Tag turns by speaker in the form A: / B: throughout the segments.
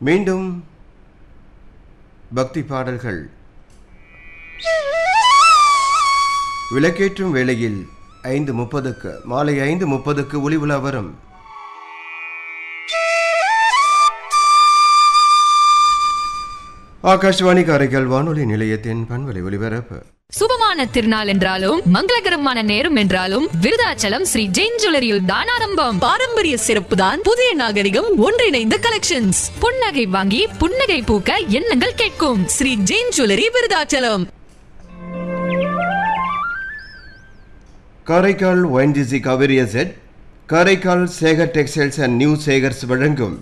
A: மீண்டும் பக்தி பாடல்கள் விளக்கேற்றும் வேளையில் ஐந்து முப்பதுக்கு மாலை ஐந்து முப்பதுக்கு ஒளி உலா வரும் ஆகாஷ்வாணி காரைக்கால் வானொலி நிலையத்தின் பண்பலை ஒலிபரப்பு
B: சுபமான திருநாள் என்றாலும் மங்களகரமான நேரம் என்றாலும் விருதாச்சலம் ஸ்ரீ ஜெயின் ஜுவல்லரியில் தான் ஆரம்பம்
C: பாரம்பரிய சிறப்பு தான் புதிய நாகரிகம் ஒன்றிணைந்த கலெக்ஷன்ஸ்
B: புன்னகை வாங்கி புன்னகை பூக்க எண்ணங்கள் கேட்கும்
C: Sri Jain jewellery Virudhachalam
A: Karaikal ONGC Cauvery asset Karaikal Sekar textiles and new Sekars வழங்கும்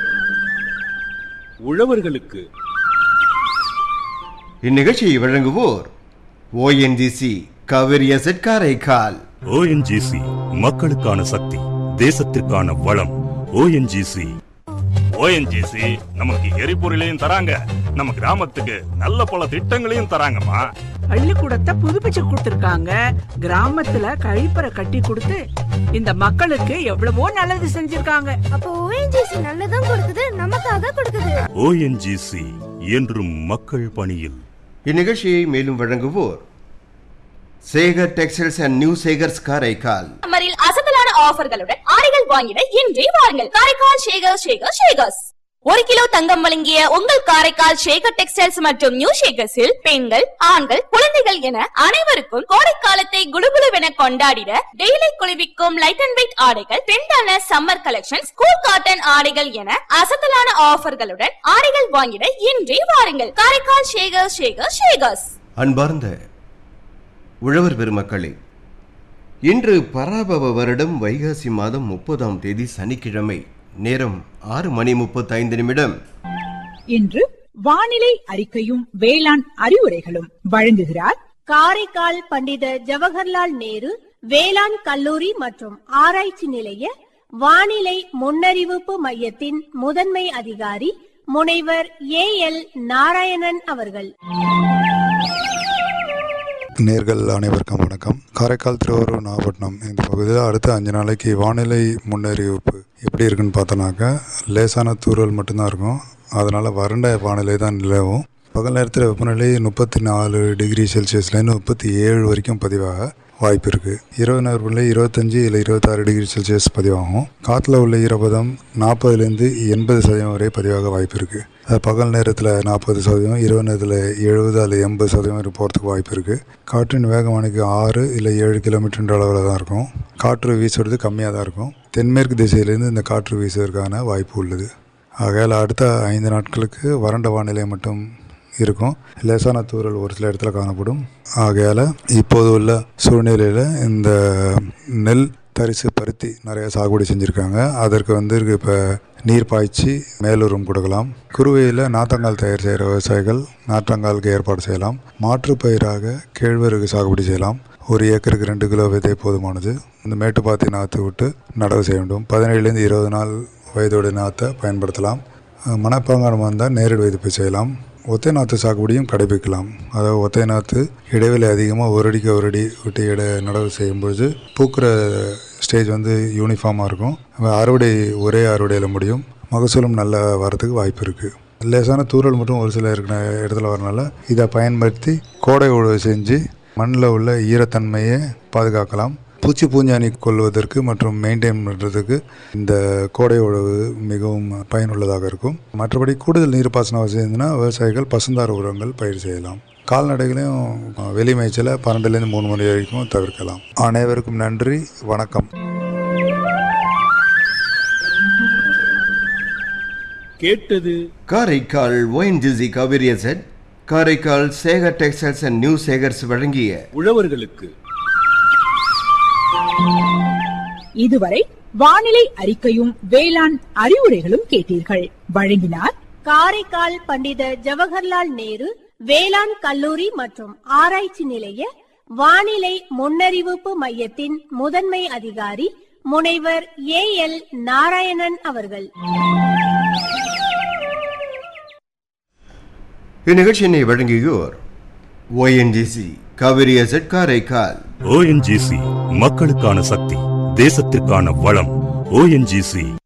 D: உழவர்களுக்கு
A: இந்நிகழ்ச்சியை வழங்குவோர் ONGC Cauvery asset Karaikal
E: ONGC மக்களுக்கான சக்தி தேசத்திற்கான வளம் ஓஎன்ஜிசி ஓஎன்ஜிசி நமக்கு எரிபொருளையும் தராங்க நம்ம கிராமத்துக்கு நல்ல பல திட்டங்களையும் தராங்கம்மா
F: பள்ளிக்கூடத்தை புதுப்பிச்சு கொடுத்திருக்காங்க கிராமத்துல கழிப்பறை கட்டி கொடுத்து இந்த மக்களுக்கு எவ்வளவோ நல்லது செஞ்சிருக்காங்க
G: அப்போ ஓஎன்ஜிசி நல்லதும் கொடுக்குது நமக்காக கொடுக்குது
E: ஓஎன்ஜிசி என்றும் மக்கள் பணியில்
A: இந்நிகழ்ச்சியை மேலும் வழங்குவோர் Sekar textiles and new Sekars Karaikal
H: சம்மரில் அசத்தலான ஆஃபர்களுடன் ஆடைகள் வாங்கிட இன்றே வாருங்கள் காரைக்கால் ஷேகர் ஷேகர் ஷேகர்ஸ் ஒரு கிலோ தங்கம் வழங்கிய உங்கள் காரைக்கால் ஷேகர் டெக்ஸ்டைல்ஸ் மற்றும் நியூ ஷேகர்ஸில் பெண்கள் ஆண்கள் குழந்தைகள் என அனைவருக்கும் கோடைக்காலத்தை குடுகுடுவென கொண்டாடிட டெய்லி குளிர்விக்கும் லைட் அண்ட் வெயிட் ஆடைகள் ட்ரெண்டான சம்மர் கலெக்ஷன்ஸ் கூல் காட்டன் ஆடைகள் என அசத்தலான ஆஃபர்களுடன் ஆடைகள் வாங்கிட இன்றே வாருங்கள் காரைக்கால் ஷேகர் ஷேகர் ஷேகர்ஸ்
A: அன்பார்ந்த உழவர் பெருமக்களே இன்று பராபவ வருடம் வைகாசி மாதம் முப்பதாம் தேதி சனிக்கிழமை நேரம் ஆறு மணி முப்பத்தைந்து நிமிடம்
I: இன்று வானிலை அறிக்கையும் வேளாண் அறிவுரைகளும் வழங்குகிறார்
G: காரைக்கால் பண்டித ஜவஹர்லால் நேரு வேளாண் கல்லூரி மற்றும் ஆராய்ச்சி நிலைய வானிலை முன்னறிவிப்பு மையத்தின் முதன்மை அதிகாரி முனைவர் ஏ எல் நாராயணன் அவர்கள்
J: நேர்கள் அனைவருக்கும் வணக்கம் காரைக்கால் திருவாரூர் நாகப்பட்டினம் இந்த பகுதியில் அடுத்த அஞ்சு நாளைக்கு வானிலை முன்னறிவிப்பு எப்படி இருக்குன்னு பார்த்தோன்னாக்கா லேசான தூறல் மட்டும்தான் இருக்கும் அதனால் வறண்ட வானிலை தான் நிலவும் பகல் நேரத்தில் வெப்பநிலை முப்பத்தி நாலு டிகிரி செல்சியஸ்லேருந்து முப்பத்தி ஏழு வரைக்கும் பதிவாக வாய்ப்பு இருக்குது இரவு நேரத்தில் இருபத்தஞ்சி இல்லை இருபத்தாறு டிகிரி செல்சியஸ் பதிவாகும் காற்றுல உள்ள ஈரப்பதம் நாற்பதுலேருந்து எண்பது சதவீதம் வரை பதிவாக வாய்ப்பு இருக்குது அது பகல் நேரத்தில் நாற்பது சதவீதம் இரவு நேரத்தில் எழுபது அல்லது எண்பது சதவீதம் வரை போகிறதுக்கு வாய்ப்பு இருக்குது காற்றின் வேகம் மணிக்கு ஆறு இல்லை ஏழு கிலோமீட்டர் அளவில் தான் இருக்கும் காற்று வீசுறது கம்மியாக தான் இருக்கும் தென்மேற்கு திசையிலேருந்து இந்த காற்று வீசுவதற்கான வாய்ப்பு உள்ளது ஆகையால் அடுத்த ஐந்து நாட்களுக்கு வறண்ட வானிலை மட்டும் இருக்கும் லேசான தூறல் ஒரு சில இடத்துல காணப்படும் ஆகையால் இப்போது உள்ள சூழ்நிலையில் இந்த நெல் தரிசு பருத்தி நிறைய சாகுபடி செஞ்சுருக்காங்க அதற்கு வந்து இப்போ நீர் பாய்ச்சி மேலுரம் கொடுக்கலாம் குறுவையில் நாற்றங்கால் தயார் செய்கிற விவசாயிகள் நாற்றங்காலுக்கு ஏற்பாடு செய்யலாம் மாற்று பயிராக கேழ்வரகு சாகுபடி செய்யலாம் ஒரு ஏக்கருக்கு ரெண்டு கிலோ விதை போதுமானது இந்த மேட்டுப்பாத்தி நாற்று விட்டு நடவு செய்ய வேண்டும் பதினேழுலேருந்து இருபது நாள் வயதோட நாற்றை பயன்படுத்தலாம் மணப்பாங்கான வந்தால் நேரடி விதைப்பு செய்யலாம் ஒத்தை நாற்று சாகுபடியும் கடைபிடிக்கலாம் அதாவது ஒத்தை நாற்று இடைவெளி அதிகமாக ஒரு அடிக்கு ஒரு அடி விட்டு இட நடவு செய்யும்பொழுது பூக்கிற ஸ்டேஜ் வந்து யூனிஃபார்மாக இருக்கும் அறுவடை ஒரே அறுவடையில் முடியும் மகசூலும் நல்ல வரதுக்கு வாய்ப்பு இருக்குது லேசான தூரல் மட்டும் ஒரு சில இருக்கிற இடத்துல வரனால இதை பயன்படுத்தி கோடை உழவு செஞ்சு மண்ணில் உள்ள ஈரத்தன்மையை பாதுகாக்கலாம் பூச்சி பூஞ்சானி கொள்வதற்கு மற்றும் மெயின்டைன் பண்ணுறதுக்கு இந்த கோடை உழவு மிகவும் பயனுள்ளதாக இருக்கும் மற்றபடி கூடுதல் நீர்ப்பாசனம் அவசியம் விவசாயிகள் பசுந்தார உரங்கள் பயிர் செய்யலாம் கால்நடைகளையும் வெளி மேய்ச்சலை பன்னெண்டுலேருந்து மூணு மணி வரைக்கும் தவிர்க்கலாம் அனைவருக்கும் நன்றி வணக்கம்
D: கேட்டது
A: Karaikal ONGC Cauvery asset Karaikal Sekar textiles and new Sekars வழங்கிய
D: உழவர்களுக்கு
I: இதுவரை வானிலை அறிக்கையும் வேளாண் அறிவுரைகளும் கேட்டீர்கள் வழங்கினார்
G: காரைக்கால் பண்டித ஜவஹர்லால் நேரு வேளாண் கல்லூரி மற்றும் ஆராய்ச்சி நிலைய வானிலை முன்னறிவிப்பு மையத்தின் முதன்மை அதிகாரி முனைவர் ஏ எல் நாராயணன் அவர்கள்
A: இந்நிகழ்ச்சியினை வழங்கியோர் ONGC Cauvery asset Karaikal
E: ONGC மக்களுக்கான சக்தி தேசத்திற்கான வளம் ஓஎன்ஜிசி